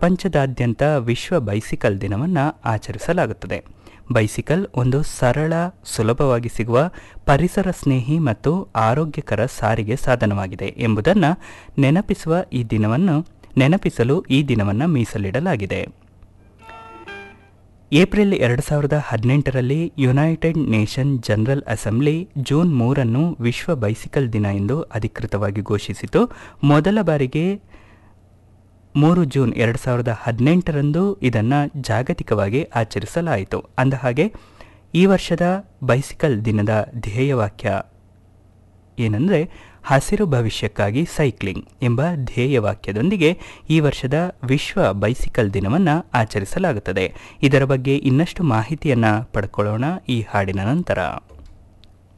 ಪ್ರಪಂಚದಾದ್ಯಂತ ವಿಶ್ವ ಬೈಸಿಕಲ್ ದಿನವನ್ನು ಆಚರಿಸಲಾಗುತ್ತದೆ ಬೈಸಿಕಲ್ ಒಂದು ಸರಳ ಸುಲಭವಾಗಿ ಸಿಗುವ ಪರಿಸರ ಸ್ನೇಹಿ ಮತ್ತು ಆರೋಗ್ಯಕರ ಸಾರಿಗೆ ಸಾಧನವಾಗಿದೆ ಎಂಬುದನ್ನು ನೆನಪಿಸುವ ಈ ದಿನವನ್ನು ನೆನಪಿಸಲು ಈ ದಿನವನ್ನು ಮೀಸಲಿಡಲಾಗಿದೆ ಏಪ್ರಿಲ್ ಎರಡು ಸಾವಿರದ ಹದಿನೆಂಟರಲ್ಲಿ United Nation General Assembly June ಮೂರನ್ನು ವಿಶ್ವ ಬೈಸಿಕಲ್ ದಿನ ಎಂದು ಅಧಿಕೃತವಾಗಿ ಘೋಷಿಸಿತು ಮೊದಲ ಬಾರಿಗೆ ಮೂರು ಜೂನ್ ಎರಡು ಸಾವಿರದ ಹದಿನೆಂಟರಂದು ಇದನ್ನು ಜಾಗತಿಕವಾಗಿ ಆಚರಿಸಲಾಯಿತು ಅಂದಹಾಗೆ ಈ ವರ್ಷದ ಬೈಸಿಕಲ್ ದಿನದ ಧ್ಯೇಯವಾಕ್ಯ ಏನಂದರೆ ಹಸಿರು ಭವಿಷ್ಯಕ್ಕಾಗಿ ಸೈಕ್ಲಿಂಗ್ ಎಂಬ ಧ್ಯೇಯವಾಕ್ಯದೊಂದಿಗೆ ಈ ವರ್ಷದ ವಿಶ್ವ ಬೈಸಿಕಲ್ ದಿನವನ್ನು ಆಚರಿಸಲಾಗುತ್ತದೆ ಇದರ ಬಗ್ಗೆ ಇನ್ನಷ್ಟು ಮಾಹಿತಿಯನ್ನು ಪಡ್ಕೊಳ್ಳೋಣ ಈ ಹಾಡಿನ ನಂತರ